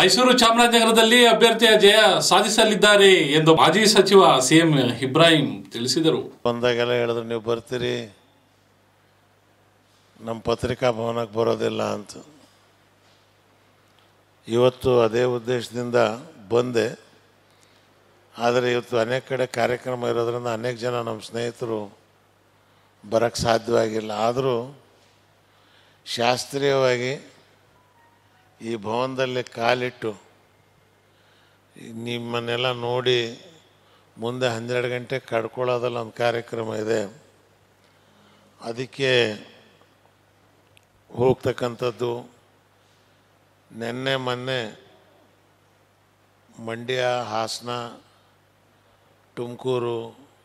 ಮೈಸೂರು ಚಾಮರಾಜನಗರದಲ್ಲಿ ಅಭ್ಯರ್ಥಿಯ ಜಯ ಸಾಧಿಸಲಿದ್ದಾರೆ ಎಂದು ಮಾಜಿ ಸಚಿವ ಸಿಎಂ ಇಬ್ರಾಹಿಂ ತಿಳಿಸಿದರು ಬಂದಾಗೆಲ್ಲ ಹೇಳಿದ್ರು ನೀವು ಬರ್ತೀರಿ ನಮ್ಮ ಪತ್ರಿಕಾ ಭವನಕ್ಕೆ ಬರೋದಿಲ್ಲ ಅಂತ ಇವತ್ತು ಅದೇ ಉದ್ದೇಶದಿಂದ ಬಂದೆ ಆದರೆ ಇವತ್ತು ಅನೇಕ ಕಡೆ ಕಾರ್ಯಕ್ರಮ ಇರೋದ್ರಿಂದ ಅನೇಕ ಜನ ನಮ್ಮ ಸ್ನೇಹಿತರು ಬರೋಕ್ಕೆ ಸಾಧ್ಯವಾಗಿಲ್ಲ ಆದರೂ ಶಾಸ್ತ್ರೀಯವಾಗಿ ಈ ಭವನದಲ್ಲಿ ಕಾಲಿಟ್ಟು ನಿಮ್ಮನ್ನೆಲ್ಲ ನೋಡಿ ಮುಂದೆ ಹನ್ನೆರಡು ಗಂಟೆ ಕಡ್ಕೊಳ್ಳೋದಲ್ಲ ಒಂದು ಕಾರ್ಯಕ್ರಮ ಇದೆ ಅದಕ್ಕೆ ಹೋಗ್ತಕ್ಕಂಥದ್ದು ನಿನ್ನೆ ಮೊನ್ನೆ ಮಂಡ್ಯ ಹಾಸನ ತುಮಕೂರು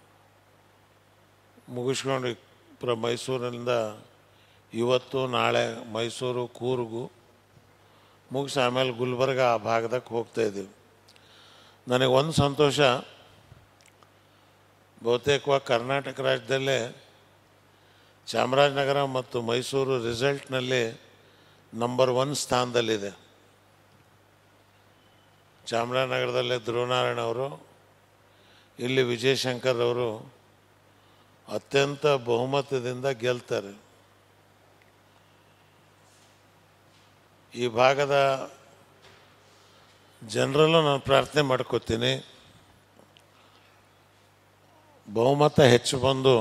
ಮುಗಿಸ್ಕೊಂಡು ಪ್ರ ಮೈಸೂರಿನಿಂದ ಇವತ್ತು ನಾಳೆ ಮೈಸೂರು ಕೂರ್ಗು ಮುಗಿಸಿ ಆಮೇಲೆ ಗುಲ್ಬರ್ಗ ಆ ಭಾಗದಕ್ಕೆ ಹೋಗ್ತಾ ಇದ್ದೀವಿ ನನಗೆ ಒಂದು ಸಂತೋಷ ಬಹುತೇಕವಾಗಿ ಕರ್ನಾಟಕ ರಾಜ್ಯದಲ್ಲೇ ಚಾಮರಾಜನಗರ ಮತ್ತು ಮೈಸೂರು ರಿಸಲ್ಟ್ನಲ್ಲಿ ನಂಬರ್ ಒನ್ ಸ್ಥಾನದಲ್ಲಿದೆ ಚಾಮರಾಜನಗರದಲ್ಲೇ ಧ್ರುವನಾರಾಯಣ ಅವರು ಇಲ್ಲಿ ವಿಜಯಶಂಕರ್ ಅವರು ಅತ್ಯಂತ ಬಹುಮತದಿಂದ ಗೆಲ್ತಾರೆ ಈ ಭಾಗದ ಜನರಲ್ಲೂ ನಾನು ಪ್ರಾರ್ಥನೆ ಮಾಡ್ಕೋತೀನಿ ಬಹುಮತ ಹೆಚ್ಚು ಬಂದು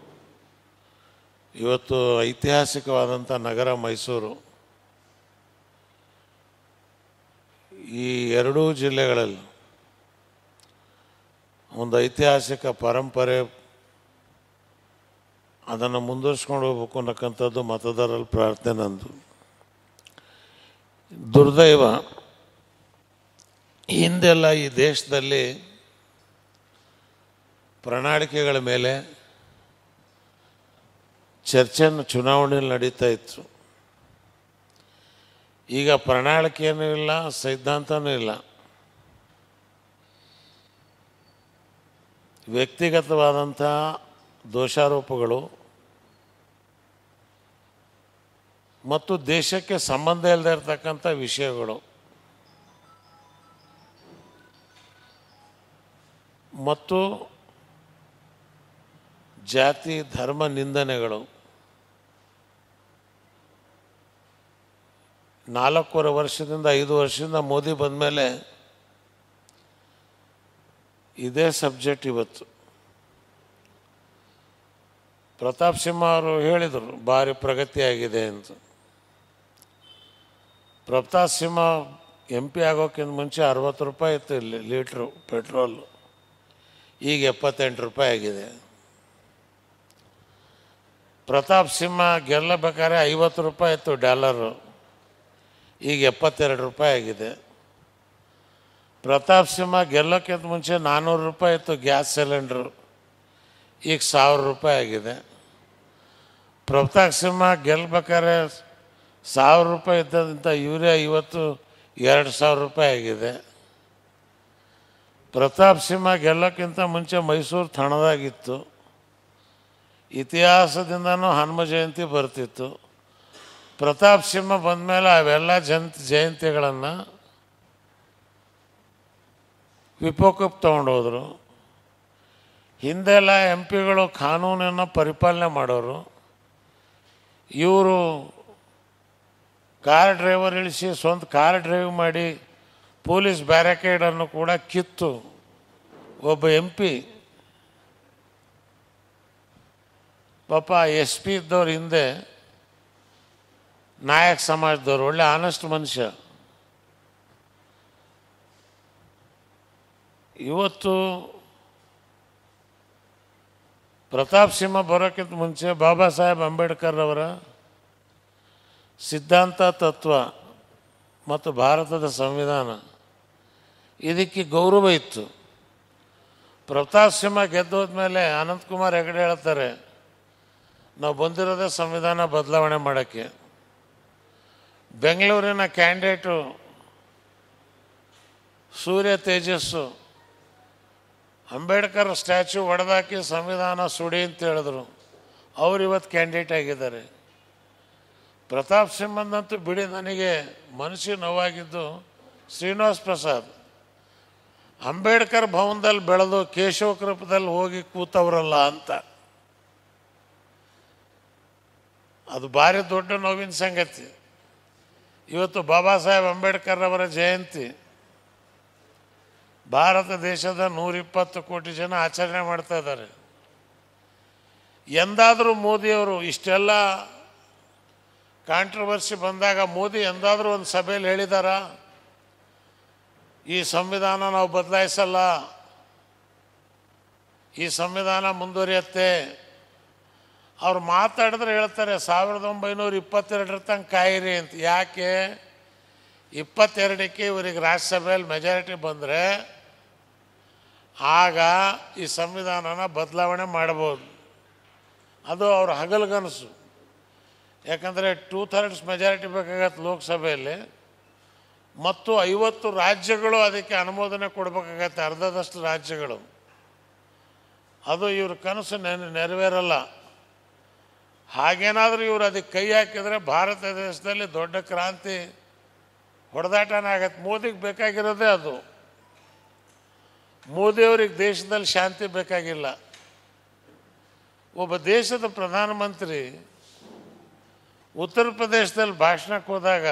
ಇವತ್ತು ಐತಿಹಾಸಿಕವಾದಂಥ ನಗರ ಮೈಸೂರು ಈ ಎರಡೂ ಜಿಲ್ಲೆಗಳಲ್ಲಿ ಒಂದು ಐತಿಹಾಸಿಕ ಪರಂಪರೆ ಅದನ್ನು ಮುಂದುವರ್ಸ್ಕೊಂಡು ಹೋಗ್ಬೇಕು ಅನ್ನಕ್ಕಂಥದ್ದು ಮತದಾರರಲ್ಲಿ ಪ್ರಾರ್ಥನೆ ನಂದು ದುರ್ದೈವ ಹಿಂದೆಲ್ಲ ಈ ದೇಶದಲ್ಲಿ ಪ್ರಣಾಳಿಕೆಗಳ ಮೇಲೆ ಚರ್ಚೆಯನ್ನು ಚುನಾವಣೆಯಲ್ಲಿ ನಡೀತಾ ಇತ್ತು ಈಗ ಪ್ರಣಾಳಿಕೆಯೂ ಇಲ್ಲ ಸಿದ್ಧಾಂತನೂ ಇಲ್ಲ ವ್ಯಕ್ತಿಗತವಾದಂಥ ದೋಷಾರೋಪಗಳು ಮತ್ತು ದೇಶಕ್ಕೆ ಸಂಬಂಧ ಇಲ್ಲದೆ ಇರತಕ್ಕಂಥ ವಿಷಯಗಳು ಮತ್ತು ಜಾತಿ ಧರ್ಮ ನಿಂದನೆಗಳು ನಾಲ್ಕೂವರೆ ವರ್ಷದಿಂದ ಐದು ವರ್ಷದಿಂದ ಮೋದಿ ಬಂದ ಮೇಲೆ ಇದೇ ಸಬ್ಜೆಕ್ಟ್ ಇವತ್ತು ಪ್ರತಾಪ್ ಸಿಂಹ ಅವರು ಹೇಳಿದರು ಭಾರಿ ಪ್ರಗತಿಯಾಗಿದೆ ಅಂತ ಪ್ರತಾಪ್ ಸಿಂಹ ಎಂ ಪಿ ಆಗೋಕ್ಕಿಂತ ಮುಂಚೆ ಅರವತ್ತು ರೂಪಾಯಿ ಇತ್ತು ಇಲ್ಲಿ ಲೀಟ್ರು ಪೆಟ್ರೋಲು ಈಗ ಎಪ್ಪತ್ತೆಂಟು ರೂಪಾಯಿ ಆಗಿದೆ ಪ್ರತಾಪ್ ಸಿಂಹ ಗೆಲ್ಲಬೇಕಾದ್ರೆ ಐವತ್ತು ರೂಪಾಯಿ ಇತ್ತು ಡಾಲರು ಈಗ ಎಪ್ಪತ್ತೆರಡು ರೂಪಾಯಿ ಆಗಿದೆ ಪ್ರತಾಪ್ ಸಿಂಹ ಗೆಲ್ಲೋಕ್ಕಿಂತ ಮುಂಚೆ ನಾನ್ನೂರು ರೂಪಾಯಿ ಇತ್ತು ಗ್ಯಾಸ್ ಸಿಲಿಂಡ್ರು ಈಗ ಸಾವಿರ ರೂಪಾಯಿ ಆಗಿದೆ ಪ್ರತಾಪ್ ಸಿಂಹ ಗೆಲ್ಬೇಕಾದ್ರೆ ಸಾವಿರ ರೂಪಾಯಿ ಇದ್ದಂಥ ಯೂರಿಯಾ ಇವತ್ತು ಎರಡು ಸಾವಿರ ರೂಪಾಯಿ ಆಗಿದೆ ಪ್ರತಾಪ್ ಸಿಂಹ ಗೆಲ್ಲೋಕ್ಕಿಂತ ಮುಂಚೆ ಮೈಸೂರು ಥಣದಾಗಿತ್ತು ಇತಿಹಾಸದಿಂದನೂ ಹನುಮ ಜಯಂತಿ ಬರ್ತಿತ್ತು ಪ್ರತಾಪ್ ಸಿಂಹ ಬಂದಮೇಲೆ ಅವೆಲ್ಲ ಜಯಂತಿ ಜಯಂತಿಗಳನ್ನು ವಿಪೋಕಕ್ಕೆ ತೊಗೊಂಡೋದ್ರು ಹಿಂದೆಲ್ಲ ಎಂ ಪಿಗಳು ಕಾನೂನನ್ನು ಪರಿಪಾಲನೆ ಮಾಡೋರು ಇವರು ಕಾರ್ ಡ್ರೈವರ್ ಇಳಿಸಿ ಸ್ವಂತ ಕಾರ್ ಡ್ರೈವ್ ಮಾಡಿ ಪೊಲೀಸ್ ಬ್ಯಾರಿಕೇಡನ್ನು ಕೂಡ ಕಿತ್ತು ಒಬ್ಬ ಎಂ ಪಿ ಪಾಪ ಎಸ್ ಪಿ ಇದ್ದವ್ರ ಹಿಂದೆ ನಾಯಕ್ ಸಮಾಜದವ್ರು ಒಳ್ಳೆ ಆನೆಸ್ಟ್ ಮನುಷ್ಯ ಇವತ್ತು ಪ್ರತಾಪ್ ಸಿಂಹ ಬರೋಕ್ಕಿಂತ ಮುಂಚೆ ಬಾಬಾ ಸಾಹೇಬ್ ಅಂಬೇಡ್ಕರ್ ಅವರ ಸಿದ್ಧಾಂತ ತತ್ವ ಮತ್ತು ಭಾರತದ ಸಂವಿಧಾನ ಇದಕ್ಕೆ ಗೌರವ ಇತ್ತು ಪ್ರತಾಪ್ ಸಿಂಹ ಗೆದ್ದೋದ್ಮೇಲೆ ಅನಂತಕುಮಾರ್ ಹೆಗಡೆ ಹೇಳ್ತಾರೆ ನಾವು ಬಂದಿರೋದೇ ಸಂವಿಧಾನ ಬದಲಾವಣೆ ಮಾಡೋಕ್ಕೆ ಬೆಂಗಳೂರಿನ ಕ್ಯಾಂಡಿಡೇಟು ಸೂರ್ಯ ತೇಜಸ್ಸು ಅಂಬೇಡ್ಕರ್ ಸ್ಟ್ಯಾಚ್ಯೂ ಒಡೆದಾಕಿ ಸಂವಿಧಾನ ಸುಡಿ ಅಂತ ಹೇಳಿದ್ರು ಅವ್ರು ಇವತ್ತು ಕ್ಯಾಂಡಿಡೇಟ್ ಆಗಿದ್ದಾರೆ ಪ್ರತಾಪ್ ಸಿಂಹಂದಂತೂ ಬಿಡಿ ನನಗೆ ಮನಸ್ಸಿಗೆ ನೋವಾಗಿದ್ದು ಶ್ರೀನಿವಾಸ್ ಪ್ರಸಾದ್ ಅಂಬೇಡ್ಕರ್ ಭವನದಲ್ಲಿ ಬೆಳೆದು ಕೇಶವ ಕೃಪದಲ್ಲಿ ಹೋಗಿ ಕೂತವ್ರಲ್ಲ ಅಂತ ಅದು ಭಾರಿ ದೊಡ್ಡ ನೋವಿನ ಸಂಗತಿ ಇವತ್ತು ಬಾಬಾ ಸಾಹೇಬ್ ಅಂಬೇಡ್ಕರ್ ಅವರ ಜಯಂತಿ ಭಾರತ ದೇಶದ ನೂರಿಪ್ಪತ್ತು ಕೋಟಿ ಜನ ಆಚರಣೆ ಮಾಡ್ತಾ ಇದ್ದಾರೆ ಎಂದಾದರೂ ಮೋದಿಯವರು ಇಷ್ಟೆಲ್ಲ ಕಾಂಟ್ರವರ್ಸಿ ಬಂದಾಗ ಮೋದಿ ಎಂದಾದರೂ ಒಂದು ಸಭೆಯಲ್ಲಿ ಹೇಳಿದಾರ ಈ ಸಂವಿಧಾನ ನಾವು ಬದಲಾಯಿಸಲ್ಲ ಈ ಸಂವಿಧಾನ ಮುಂದುವರಿಯುತ್ತೆ ಅವ್ರು ಮಾತಾಡಿದ್ರೆ ಹೇಳ್ತಾರೆ ಸಾವಿರದ ಒಂಬೈನೂರ ಇಪ್ಪತ್ತೆರಡರ ತನಕ ಕಾಯಿರಿ ಅಂತ ಯಾಕೆ ಇಪ್ಪತ್ತೆರಡಕ್ಕೆ ಇವರಿಗೆ ರಾಜ್ಯಸಭೆಯಲ್ಲಿ ಮೆಜಾರಿಟಿ ಬಂದರೆ ಆಗ ಈ ಸಂವಿಧಾನನ ಬದಲಾವಣೆ ಮಾಡ್ಬೋದು ಅದು ಅವ್ರ ಹಗಲ್ಗನಸು ಯಾಕಂದರೆ ಟೂ ಥರ್ಡ್ಸ್ ಮೆಜಾರಿಟಿ ಬೇಕಾಗತ್ತೆ ಲೋಕಸಭೆಯಲ್ಲಿ ಮತ್ತು ಐವತ್ತು ರಾಜ್ಯಗಳು ಅದಕ್ಕೆ ಅನುಮೋದನೆ ಕೊಡಬೇಕಾಗತ್ತೆ ಅರ್ಧದಷ್ಟು ರಾಜ್ಯಗಳು ಅದು ಇವ್ರ ಕನಸು ನೆನ ನೆರವೇರಲ್ಲ ಹಾಗೇನಾದರೂ ಇವರು ಅದಕ್ಕೆ ಕೈ ಹಾಕಿದರೆ ಭಾರತ ದೇಶದಲ್ಲಿ ದೊಡ್ಡ ಕ್ರಾಂತಿ ಹೊಡೆದಾಟನೇ ಆಗತ್ತೆ ಮೋದಿಗೆ ಬೇಕಾಗಿರೋದೇ ಅದು ಮೋದಿಯವ್ರಿಗೆ ದೇಶದಲ್ಲಿ ಶಾಂತಿ ಬೇಕಾಗಿಲ್ಲ ಒಬ್ಬ ದೇಶದ ಪ್ರಧಾನಮಂತ್ರಿ ಉತ್ತರ ಪ್ರದೇಶದಲ್ಲಿ ಭಾಷಣಕ್ಕೆ ಹೋದಾಗ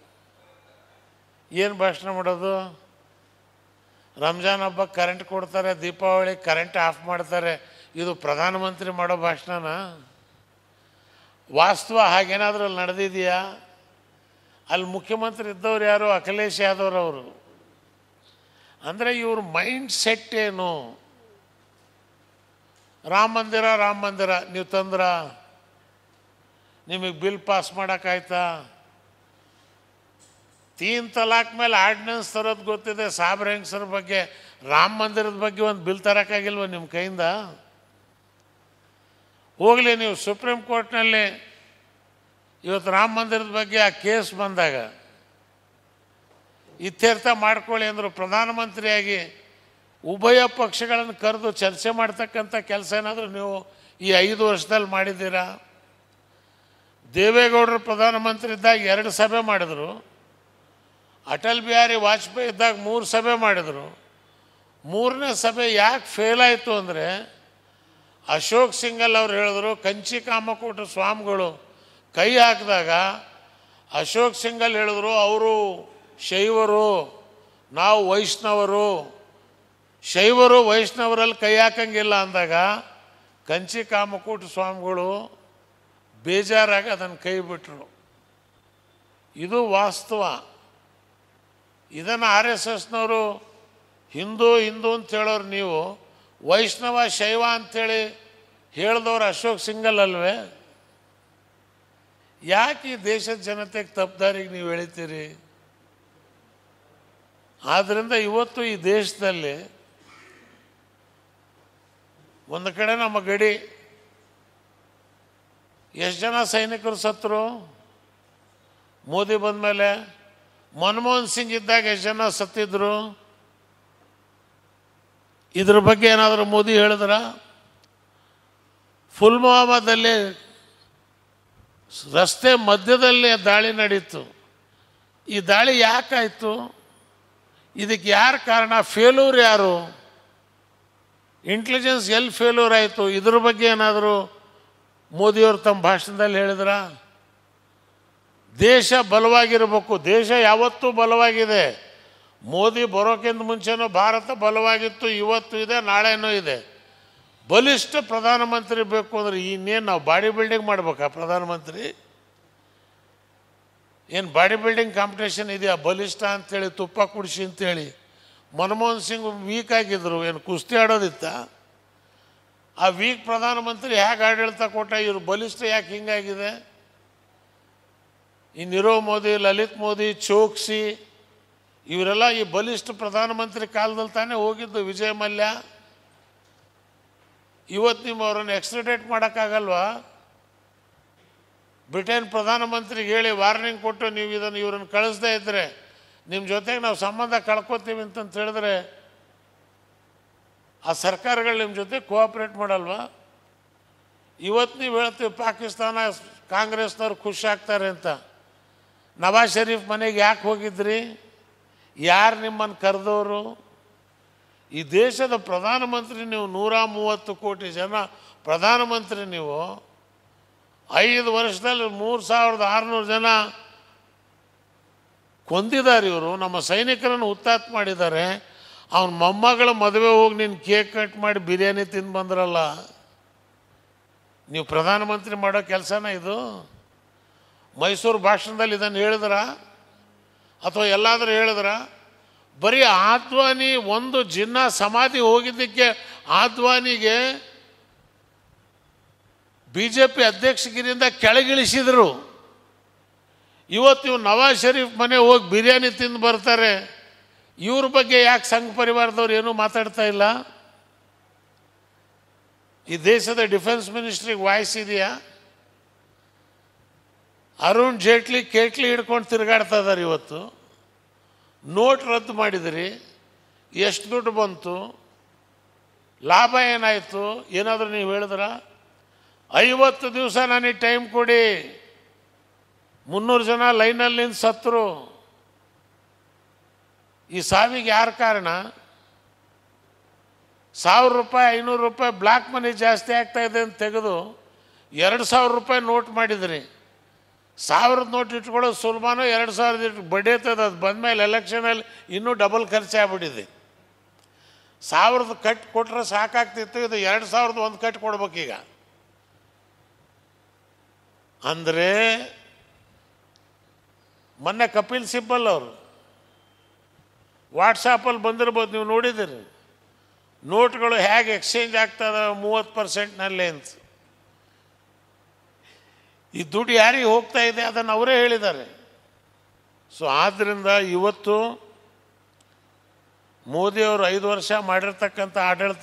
ಏನು ಭಾಷಣ ಮಾಡೋದು ರಂಜಾನ್ ಹಬ್ಬಕ್ಕೆ ಕರೆಂಟ್ ಕೊಡ್ತಾರೆ ದೀಪಾವಳಿ ಕರೆಂಟ್ ಆಫ್ ಮಾಡ್ತಾರೆ ಇದು ಪ್ರಧಾನಮಂತ್ರಿ ಮಾಡೋ ಭಾಷಣನ ವಾಸ್ತವ ಹಾಗೇನಾದರೂ ಅಲ್ಲಿ ನಡೆದಿದೆಯಾ ಅಲ್ಲಿ ಮುಖ್ಯಮಂತ್ರಿ ಇದ್ದವ್ರು ಯಾರು ಅಖಿಲೇಶ್ ಯಾದವ್ ಅವರು ಅಂದರೆ ಇವ್ರ ಮೈಂಡ್ ಸೆಟ್ ಏನು ರಾಮ ಮಂದಿರ ರಾಮ ಮಂದಿರ ನೀವು ತಂದ್ರ ನಿಮಗೆ ಬಿಲ್ ಪಾಸ್ ಮಾಡೋಕ್ಕಾಯ್ತಾ ತೀನ್ ತಲಾಕ್ ಮೇಲೆ ಆರ್ಡಿನೆನ್ಸ್ ತರೋದು ಗೊತ್ತಿದೆ ಸಾಬ್ರ ಹೆಂಗ್ಸರ ಬಗ್ಗೆ ರಾಮ ಮಂದಿರದ ಬಗ್ಗೆ ಒಂದು ಬಿಲ್ ತರೋಕ್ಕಾಗಿಲ್ವ ನಿಮ್ಮ ಕೈಯಿಂದ ಹೋಗಲಿ ನೀವು ಸುಪ್ರೀಂ ಕೋರ್ಟ್ನಲ್ಲಿ ಇವತ್ತು ರಾಮ ಮಂದಿರದ ಬಗ್ಗೆ ಆ ಕೇಸ್ ಬಂದಾಗ ಇತ್ಯರ್ಥ ಮಾಡ್ಕೊಳ್ಳಿ ಅಂದರು ಪ್ರಧಾನಮಂತ್ರಿಯಾಗಿ ಉಭಯ ಪಕ್ಷಗಳನ್ನು ಕರೆದು ಚರ್ಚೆ ಮಾಡ್ತಕ್ಕಂಥ ಕೆಲಸ ಏನಾದರೂ ನೀವು ಈ ಐದು ವರ್ಷದಲ್ಲಿ ಮಾಡಿದ್ದೀರಾ ದೇವೇಗೌಡರು ಪ್ರಧಾನಮಂತ್ರಿ ಇದ್ದಾಗ ಎರಡು ಸಭೆ ಮಾಡಿದರು ಅಟಲ್ ಬಿಹಾರಿ ವಾಜಪೇಯಿ ಇದ್ದಾಗ ಮೂರು ಸಭೆ ಮಾಡಿದರು ಮೂರನೇ ಸಭೆ ಯಾಕೆ ಫೇಲ್ ಆಯಿತು ಅಂದರೆ ಅಶೋಕ್ ಸಿಂಗಲ್ ಅವ್ರು ಹೇಳಿದ್ರು ಕಂಚಿ ಕಾಮಕೋಟ ಸ್ವಾಮಿಗಳು ಕೈ ಹಾಕಿದಾಗ ಅಶೋಕ್ ಸಿಂಗಲ್ ಹೇಳಿದ್ರು ಅವರು ಶೈವರು ನಾವು ವೈಷ್ಣವರು ಶೈವರು ವೈಷ್ಣವರಲ್ಲಿ ಕೈ ಹಾಕಂಗಿಲ್ಲ ಅಂದಾಗ ಕಂಚಿ ಕಾಮಕೂಟ ಸ್ವಾಮಿಗಳು ಬೇಜಾರಾಗಿ ಅದನ್ನು ಕೈ ಬಿಟ್ಟರು ಇದು ವಾಸ್ತವ ಇದನ್ನು ಆರ್ ಎಸ್ ಎಸ್ನವರು ಹಿಂದೂ ಹಿಂದೂ ಅಂತ ಹೇಳೋರು ನೀವು ವೈಷ್ಣವ ಶೈವ ಅಂಥೇಳಿ ಹೇಳಿದವ್ರು ಅಶೋಕ್ ಸಿಂಗಲ್ ಅಲ್ವೇ ಯಾಕೆ ಈ ದೇಶದ ಜನತೆಗೆ ತಪ್ಪದಾರಿಗೆ ನೀವು ಎಳಿತೀರಿ ಆದ್ದರಿಂದ ಇವತ್ತು ಈ ದೇಶದಲ್ಲಿ ಒಂದು ಕಡೆ ನಮ್ಮ ಗಡಿ ಎಷ್ಟು ಜನ ಸೈನಿಕರು ಸತ್ತರು ಮೋದಿ ಬಂದಮೇಲೆ ಮನಮೋಹನ್ ಸಿಂಗ್ ಇದ್ದಾಗ ಎಷ್ಟು ಜನ ಸತ್ತಿದ್ರು ಇದ್ರ ಬಗ್ಗೆ ಏನಾದರೂ ಮೋದಿ ಹೇಳಿದ್ರ ಫುಲ್ವಾಮಾದಲ್ಲಿ ರಸ್ತೆ ಮಧ್ಯದಲ್ಲಿ ದಾಳಿ ನಡೀತು ಈ ದಾಳಿ ಯಾಕಾಯಿತು ಇದಕ್ಕೆ ಯಾರು ಕಾರಣ ಫೇಲೂರ್ ಯಾರು ಇಂಟೆಲಿಜೆನ್ಸ್ ಎಲ್ಲಿ ಫೇಲ್ಯೂರ್ ಆಯಿತು ಇದ್ರ ಬಗ್ಗೆ ಏನಾದರೂ ಮೋದಿಯವರು ತಮ್ಮ ಭಾಷಣದಲ್ಲಿ ಹೇಳಿದ್ರ ದೇಶ ಬಲವಾಗಿರಬೇಕು ದೇಶ ಯಾವತ್ತೂ ಬಲವಾಗಿದೆ ಮೋದಿ ಬರೋಕ್ಕಿಂತ ಮುಂಚೆನೂ ಭಾರತ ಬಲವಾಗಿತ್ತು ಇವತ್ತು ಇದೆ ನಾಳೆನೂ ಇದೆ ಬಲಿಷ್ಠ ಪ್ರಧಾನಮಂತ್ರಿ ಬೇಕು ಅಂದ್ರೆ ಇನ್ನೇನು ನಾವು ಬಾಡಿ ಬಿಲ್ಡಿಂಗ್ ಮಾಡ್ಬೇಕಾ ಪ್ರಧಾನಮಂತ್ರಿ ಏನು ಬಾಡಿ ಬಿಲ್ಡಿಂಗ್ ಕಾಂಪಿಟೇಷನ್ ಇದೆಯಾ ಬಲಿಷ್ಠ ಅಂತೇಳಿ ತುಪ್ಪ ಕುಡಿಸಿ ಅಂತೇಳಿ ಮನಮೋಹನ್ ಸಿಂಗ್ ವೀಕ್ ಆಗಿದ್ರು ಏನು ಕುಸ್ತಿ ಆಡೋದಿತ್ತ ಆ ವೀಕ್ ಪ್ರಧಾನಮಂತ್ರಿ ಹೇಗೆ ಆಡಳಿತ ಕೊಟ್ಟ ಇವರು ಬಲಿಷ್ಠ ಯಾಕೆ ಹಿಂಗಾಗಿದೆ ಈ ನೀರವ್ ಮೋದಿ ಲಲಿತ್ ಮೋದಿ ಚೋಕ್ಸಿ ಇವರೆಲ್ಲ ಈ ಬಲಿಷ್ಠ ಪ್ರಧಾನಮಂತ್ರಿ ಕಾಲದಲ್ಲಿ ತಾನೇ ಹೋಗಿದ್ದು ವಿಜಯ ಮಲ್ಯ ಇವತ್ತು ನೀವು ಅವರನ್ನು ಎಕ್ಸ್ಟ್ರಡೇಟ್ ಮಾಡೋಕ್ಕಾಗಲ್ವಾ ಬ್ರಿಟನ್ ಪ್ರಧಾನಮಂತ್ರಿಗೆ ಹೇಳಿ ವಾರ್ನಿಂಗ್ ಕೊಟ್ಟು ನೀವು ಇದನ್ನು ಇವ್ರನ್ನ ಕಳಿಸ್ದೇ ಇದ್ದರೆ ನಿಮ್ಮ ಜೊತೆಗೆ ನಾವು ಸಂಬಂಧ ಕಳ್ಕೊತೀವಿ ಅಂತಂತ ಹೇಳಿದ್ರೆ ಆ ಸರ್ಕಾರಗಳು ನಿಮ್ಮ ಜೊತೆ ಕೋಆಪ್ರೇಟ್ ಮಾಡಲ್ವಾ ಇವತ್ತು ನೀವು ಹೇಳ್ತೀವಿ ಪಾಕಿಸ್ತಾನ ಕಾಂಗ್ರೆಸ್ನವ್ರು ಖುಷಿ ಆಗ್ತಾರೆ ಅಂತ ನವಾಜ್ ಶರೀಫ್ ಮನೆಗೆ ಯಾಕೆ ಹೋಗಿದ್ರಿ ಯಾರು ನಿಮ್ಮನ್ನು ಕರೆದವರು ಈ ದೇಶದ ಪ್ರಧಾನಮಂತ್ರಿ ನೀವು ನೂರ ಮೂವತ್ತು ಕೋಟಿ ಜನ ಪ್ರಧಾನಮಂತ್ರಿ ನೀವು ಐದು ವರ್ಷದಲ್ಲಿ ಮೂರು ಸಾವಿರದ ಆರುನೂರು ಜನ ಕೊಂದಿದ್ದಾರೆ ಇವರು ನಮ್ಮ ಸೈನಿಕರನ್ನು ಹುತ್ತಾತ್ ಮಾಡಿದ್ದಾರೆ ಅವನ ಮೊಮ್ಮಗಳ ಮದುವೆ ಹೋಗಿ ನೀನು ಕೇಕ್ ಕಟ್ ಮಾಡಿ ಬಿರಿಯಾನಿ ತಿಂದು ಬಂದ್ರಲ್ಲ ನೀವು ಪ್ರಧಾನಮಂತ್ರಿ ಮಾಡೋ ಕೆಲಸನ ಇದು ಮೈಸೂರು ಭಾಷಣದಲ್ಲಿ ಇದನ್ನು ಹೇಳಿದ್ರ ಅಥವಾ ಎಲ್ಲಾದರೂ ಹೇಳಿದ್ರ ಬರೀ ಆದ್ವಾನಿ ಒಂದು ಜಿನ್ನ ಸಮಾಧಿ ಹೋಗಿದ್ದಕ್ಕೆ ಆದ್ವಾನಿಗೆ ಬಿ ಜೆ ಪಿ ಅಧ್ಯಕ್ಷಗಿರಿಯಿಂದ ಕೆಳಗಿಳಿಸಿದರು ಇವತ್ತು ಇವು ನವಾಜ್ ಶರೀಫ್ ಮನೆ ಹೋಗಿ ಬಿರಿಯಾನಿ ತಿಂದು ಬರ್ತಾರೆ ಇವ್ರ ಬಗ್ಗೆ ಯಾಕೆ ಸಂಘ ಪರಿವಾರದವ್ರು ಏನೂ ಮಾತಾಡ್ತಾ ಇಲ್ಲ ಈ ದೇಶದ ಡಿಫೆನ್ಸ್ ಮಿನಿಸ್ಟ್ರಿಗೆ ವಾಯ್ಸ್ ಇದೆಯಾ ಅರುಣ್ ಜೇಟ್ಲಿ ಕೇಟ್ಲಿ ಹಿಡ್ಕೊಂಡು ತಿರುಗಾಡ್ತಾ ಇದ್ದಾರೆ ಇವತ್ತು ನೋಟ್ ರದ್ದು ಮಾಡಿದಿರಿ ಎಷ್ಟು ದುಡ್ಡು ಬಂತು ಲಾಭ ಏನಾಯಿತು ಏನಾದರೂ ನೀವು ಹೇಳಿದ್ರ ಐವತ್ತು ದಿವಸ ನನಗೆ ಟೈಮ್ ಕೊಡಿ ಮುನ್ನೂರು ಜನ ಲೈನಲ್ಲಿ ನಿಂತು ಸತ್ತರು ಈ ಸಾವಿಗೆ ಯಾರು ಕಾರಣ ಸಾವಿರ ರೂಪಾಯಿ ಐನೂರು ರೂಪಾಯಿ ಬ್ಲ್ಯಾಕ್ ಮನಿ ಜಾಸ್ತಿ ಆಗ್ತಾ ಇದೆ ಅಂತ ತೆಗೆದು ಎರಡು ಸಾವಿರ ರೂಪಾಯಿ ನೋಟ್ ಮಾಡಿದ್ರಿ ಸಾವಿರದ ನೋಟ್ ಇಟ್ಕೊಳ್ಳೋದು ಸುಲಭನೋ ಎರಡು ಸಾವಿರದ ಇಟ್ಟು ಬಡ್ಡಿ ಐತದ ಅದು ಬಂದಮೇಲೆ ಎಲೆಕ್ಷನಲ್ಲಿ ಇನ್ನೂ ಡಬಲ್ ಖರ್ಚಾಗ್ಬಿಟ್ಟಿದೆ ಸಾವಿರದ ಕಟ್ ಕೊಟ್ಟರೆ ಸಾಕಾಗ್ತಿತ್ತು ಇದು ಎರಡು ಸಾವಿರದ ಒಂದು ಕಟ್ ಕೊಡ್ಬೇಕೀಗ ಅಂದರೆ ಮೊನ್ನೆ ಕಪಿಲ್ ಸಿಬ್ಬಲ್ ಅವರು ವಾಟ್ಸಾಪಲ್ಲಿ ಬಂದಿರ್ಬೋದು ನೀವು ನೋಡಿದ್ದೀರಿ ನೋಟ್ಗಳು ಹೇಗೆ ಎಕ್ಸ್ಚೇಂಜ್ ಆಗ್ತದೆ ಮೂವತ್ತು ಪರ್ಸೆಂಟ್ನಲ್ಲಿ ಅಂತ ಈ ದುಡ್ಡು ಯಾರಿಗೆ ಹೋಗ್ತಾ ಇದೆ ಅದನ್ನು ಅವರೇ ಹೇಳಿದ್ದಾರೆ ಸೊ ಆದ್ದರಿಂದ ಇವತ್ತು ಮೋದಿಯವರು ಐದು ವರ್ಷ ಮಾಡಿರ್ತಕ್ಕಂಥ ಆಡಳಿತ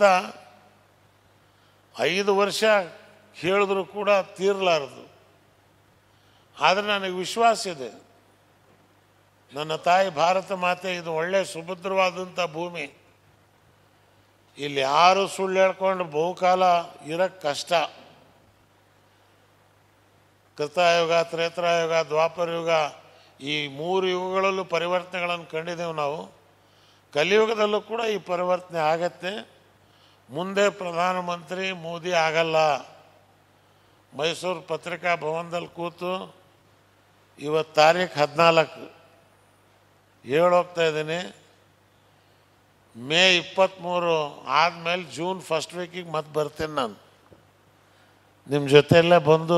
ಐದು ವರ್ಷ ಹೇಳಿದ್ರು ಕೂಡ ತೀರಲಾರದು ಆದರೆ ನನಗೆ ವಿಶ್ವಾಸ ಇದೆ ನನ್ನ ತಾಯಿ ಭಾರತ ಮಾತೆ ಇದು ಒಳ್ಳೆ ಸುಭದ್ರವಾದಂಥ ಭೂಮಿ ಇಲ್ಲಿ ಯಾರು ಸುಳ್ಳು ಹೇಳ್ಕೊಂಡು ಬಹುಕಾಲ ಇರೋಕ್ಕೆ ಕಷ್ಟ ಕೃತಾಯುಗ ತ್ರೇತಾಯುಗ ದ್ವಾಪರ ಯುಗ ಈ ಮೂರು ಯುಗಗಳಲ್ಲೂ ಪರಿವರ್ತನೆಗಳನ್ನು ಕಂಡಿದ್ದೇವೆ ನಾವು ಕಲಿಯುಗದಲ್ಲೂ ಕೂಡ ಈ ಪರಿವರ್ತನೆ ಆಗತ್ತೆ ಮುಂದೆ ಪ್ರಧಾನಮಂತ್ರಿ ಮೋದಿ ಆಗಲ್ಲ ಮೈಸೂರು ಪತ್ರಿಕಾ ಭವನದಲ್ಲಿ ಕೂತು ಇವತ್ತು ತಾರೀಖು ಹದಿನಾಲ್ಕು ಹೇಳೋಗ್ತಾ ಇದ್ದೀನಿ ಮೇ ಇಪ್ಪತ್ತ್ಮೂರು ಆದಮೇಲೆ ಜೂನ್ ಫಸ್ಟ್ ವೀಕಿಗೆ ಮತ್ತೆ ಬರ್ತೀನಿ ನಾನು ನಿಮ್ಮ ಜೊತೆಯಲ್ಲೇ ಬಂದು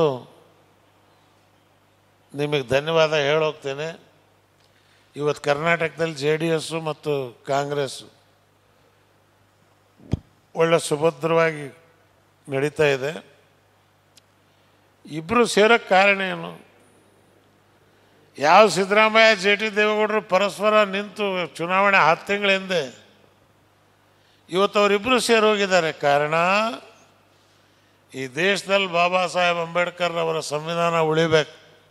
ನಿಮಗೆ ಧನ್ಯವಾದ ಹೇಳೋಗ್ತೇನೆ ಇವತ್ತು ಕರ್ನಾಟಕದಲ್ಲಿ ಜೆ ಡಿ ಎಸ್ಸು ಮತ್ತು ಕಾಂಗ್ರೆಸ್ಸು ಒಳ್ಳೆ ಸುಭದ್ರವಾಗಿ ನಡೀತಾ ಇದೆ ಇಬ್ಬರು ಸೇರೋಕ್ಕೆ ಕಾರಣ ಏನು ಯಾವ ಸಿದ್ದರಾಮಯ್ಯ ಜೆ ಟಿ ದೇವೇಗೌಡರು ಪರಸ್ಪರ ನಿಂತು ಚುನಾವಣೆ ಹತ್ತು ತಿಂಗಳ ಹಿಂದೆ ಇವತ್ತು ಅವರಿಬ್ಬರು ಸೇರೋಗಿದ್ದಾರೆ ಕಾರಣ ಈ ದೇಶದಲ್ಲಿ ಬಾಬಾ ಸಾಹೇಬ್ ಅಂಬೇಡ್ಕರ್ ಅವರ ಸಂವಿಧಾನ ಉಳಿಬೇಕು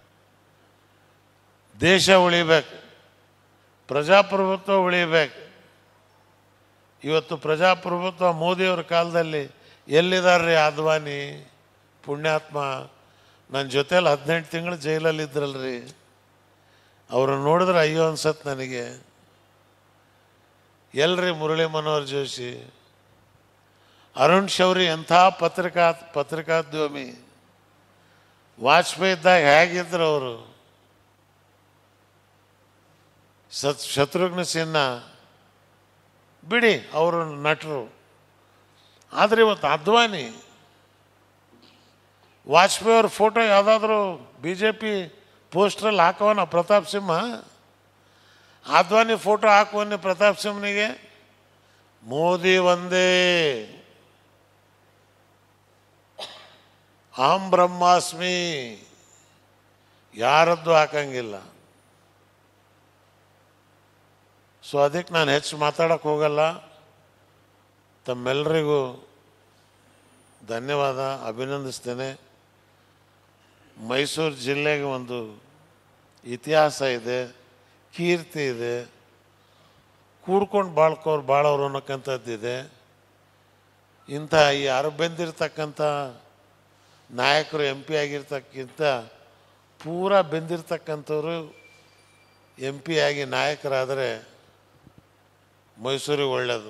ದೇಶ ಉಳಿಬೇಕು ಪ್ರಜಾಪ್ರಭುತ್ವ ಉಳಿಬೇಕು ಇವತ್ತು ಪ್ರಜಾಪ್ರಭುತ್ವ ಮೋದಿಯವ್ರ ಕಾಲದಲ್ಲಿ ಎಲ್ಲಿದ್ದಾರೆ ಅದ್ವಾನಿ ಪುಣ್ಯಾತ್ಮ ನನ್ನ ಜೊತೇಲಿ ಹದಿನೆಂಟು ತಿಂಗಳು ಜೈಲಲ್ಲಿ ಇದ್ರಲ್ರಿ ಅವ್ರನ್ನ ನೋಡಿದ್ರೆ ಅಯ್ಯೋ ಅನ್ಸತ್ ನನಗೆ ಎಲ್ರಿ ಮುರಳಿ ಮನೋಹರ್ ಜೋಶಿ ಅರುಣ್ ಶೌರಿ ಎಂಥ ಪತ್ರಿಕಾ ಪತ್ರಿಕಾದ್ಯೋಮಿ ವಾಜಪೇಯಿ ಇದ್ದಾಗ ಹೇಗಿದ್ರು ಅವರು ಸತ್ ಶತ್ರುಘ್ನ ಸಿನ್ಹಾ ಬಿಡಿ ಅವರು ನಟರು ಆದರೆ ಇವತ್ತು ಅದ್ವಾನಿ ವಾಜಪೇಯಿ ಅವ್ರ ಫೋಟೋ ಯಾವುದಾದ್ರೂ ಬಿ ಜೆ ಪಿ ಪೋಸ್ಟ್ರಲ್ಲಿ ಹಾಕವನ ಪ್ರತಾಪ್ ಸಿಂಹ ಅದ್ವಾನಿ ಫೋಟೋ ಹಾಕುವನ್ನೇ ಪ್ರತಾಪ್ ಸಿಂಹನಿಗೆ ಮೋದಿ ಒಂದೇ ಅಹಂ ಬ್ರಹ್ಮಾಸ್ಮಿ ಯಾರದ್ದು ಹಾಕಂಗಿಲ್ಲ ಸೊ ಅದಕ್ಕೆ ನಾನು ಹೆಚ್ಚು ಮಾತಾಡೋಕ್ಕೆ ಹೋಗಲ್ಲ ತಮ್ಮೆಲ್ಲರಿಗೂ ಧನ್ಯವಾದ ಅಭಿನಂದಿಸ್ತೇನೆ ಮೈಸೂರು ಜಿಲ್ಲೆಗೆ ಒಂದು ಇತಿಹಾಸ ಇದೆ ಕೀರ್ತಿ ಇದೆ ಕೂಡ್ಕೊಂಡು ಬಾಳ್ಕೋರು ಬಾಳೋರು ಅನ್ನೋಕ್ಕಂಥದ್ದಿದೆ ಇಂಥ ಈ ಅರಬೆಂದಿರ್ತಕ್ಕಂಥ ನಾಯಕರು ಎಂ ಪಿ ಆಗಿರ್ತಕ್ಕಿಂತ ಪೂರ ಬೆಂದಿರ್ತಕ್ಕಂಥವ್ರು ಎಂ ಪಿ ಆಗಿ ನಾಯಕರಾದರೆ ಮೈಸೂರಿಗೆ ಒಳ್ಳೆಯದು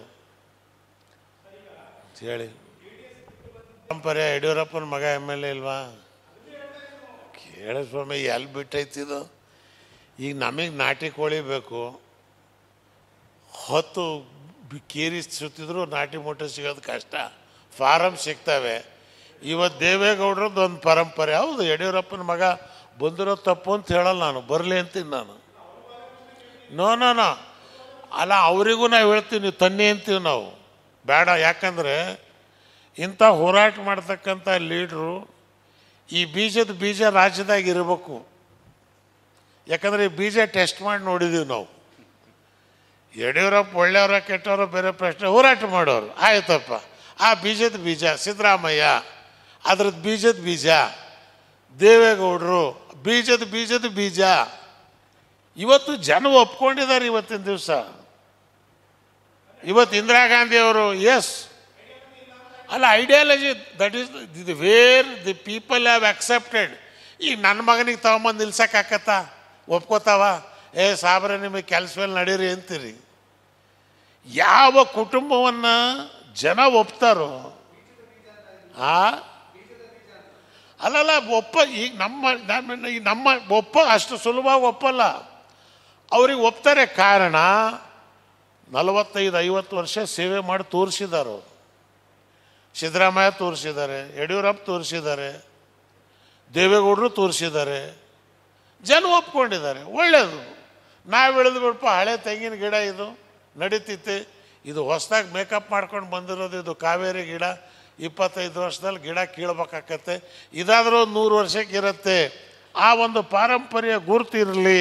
ಹೇಳಿ ಪರಂಪರೆ ಯಡಿಯೂರಪ್ಪನ ಮಗ ಎಮ್ ಎಲ್ ಎ ಇಲ್ವಾ ಕೇಳ ಸ್ವಾಮಿ ಎಲ್ಲಿ ಬಿಟ್ಟೈತಿದು ಈಗ ನಮಗೆ ನಾಟಿ ಕೋಳಿ ಬೇಕು ಹೊತ್ತು ಬಿ- ಕೇರಿ ಸುತ್ತಿದ್ರು ನಾಟಿ ಮೊಟ್ಟೆ ಸಿಗೋದು ಕಷ್ಟ ಫಾರಮ್ ಸಿಗ್ತವೆ ಇವತ್ತು ದೇವೇಗೌಡರದ್ದು ಒಂದು ಪರಂಪರೆ ಹೌದು ಯಡಿಯೂರಪ್ಪನ ಮಗ ಬಂದಿರೋ ತಪ್ಪು ಅಂತ ಹೇಳಲ್ಲ ನಾನು ಬರಲಿ ಅಂತೀನಿ ನಾನು ನೋ ನೋ ನೋ ಅಲ್ಲ ಅವರಿಗೂ ನಾವು ಹೇಳ್ತೀವಿ ನೀವು ತನ್ನಿ ಅಂತೀವಿ ನಾವು ಬೇಡ ಯಾಕಂದರೆ ಇಂಥ ಹೋರಾಟ ಮಾಡ್ತಕ್ಕಂಥ ಲೀಡ್ರು ಈ ಬೀಜದ ಬೀಜ ರಾಜ್ಯದಾಗ ಇರಬೇಕು ಯಾಕಂದರೆ ಈ ಬೀಜ ಟೆಸ್ಟ್ ಮಾಡಿ ನೋಡಿದ್ದೀವಿ ನಾವು ಯಡಿಯೂರಪ್ಪ ಒಳ್ಳೆಯವರ ಕೆಟ್ಟವರ ಬೇರೆ ಪ್ರಶ್ನೆ ಹೋರಾಟ ಮಾಡೋರು ಆಯ್ತಪ್ಪ ಆ ಬೀಜದ ಬೀಜ ಸಿದ್ದರಾಮಯ್ಯ ಅದ್ರದ್ದು ಬೀಜದ ಬೀಜ ದೇವೇಗೌಡರು ಬೀಜದ ಬೀಜದ ಬೀಜ ಇವತ್ತು ಜನ ಒಪ್ಕೊಂಡಿದ್ದಾರೆ ಇವತ್ತಿನ ದಿವಸ ಇವತ್ತು ಇಂದಿರಾ ಗಾಂಧಿ ಅವರು ಎಸ್ ಅಲ್ಲ ideology that is the where the people have accepted ಈಗ ನನ್ನ ಮಗನಿಗೆ ತಗೊಂಬಂದು ನಿಲ್ಸಕ್ಕಾಕತ್ತ ಒಪ್ಕೋತಾವ ಏ ಸಾಬ್ರೆ ನಿಮಗೆ ಕೆಲಸದಲ್ಲಿ ನಡೀರಿ ಅಂತೀರಿ ಯಾವ ಕುಟುಂಬವನ್ನು ಜನ ಒಪ್ತಾರೋ ಆ ಅಲ್ಲಲ್ಲ ಒಪ್ಪ ಈಗ ನಮ್ಮ ನಮ್ಮ- ಈ ನಮ್ಮ ಒಪ್ಪ ಅಷ್ಟು ಸುಲಭವಾಗಿ ಒಪ್ಪಲ್ಲ ಅವ್ರಿಗೆ ಒಪ್ತಾರೆ ಕಾರಣ ನಲವತ್ತೈದು ಐವತ್ತು ವರ್ಷ ಸೇವೆ ಮಾಡಿ ತೋರಿಸಿದ್ದಾರೆ ಅವರು ಸಿದ್ದರಾಮಯ್ಯ ತೋರಿಸಿದ್ದಾರೆ ಯಡಿಯೂರಪ್ಪ ತೋರಿಸಿದ್ದಾರೆ ದೇವೇಗೌಡರು ತೋರಿಸಿದ್ದಾರೆ ಜನ ಒಪ್ಕೊಂಡಿದ್ದಾರೆ ಒಳ್ಳೆಯದು ನಾವು ಬೆಳೆದು ಬಿಡಪ್ಪ ಹಳೆ ತೆಂಗಿನ ಗಿಡ ಇದು ನಡೀತಿತ್ತೆ ಇದು ಹೊಸದಾಗಿ ಮೇಕಪ್ ಮಾಡ್ಕೊಂಡು ಬಂದಿರೋದು ಇದು ಕಾವೇರಿ ಗಿಡ ಇಪ್ಪತ್ತೈದು ವರ್ಷದಲ್ಲಿ ಗಿಡ ಕೀಳ್ಬೇಕಾಕತ್ತೆ ಇದಾದರೂ ಒಂದು ನೂರು ವರ್ಷಕ್ಕೆ ಇರುತ್ತೆ ಆ ಒಂದು ಪಾರಂಪರ್ಯ ಗುರುತಿರಲಿ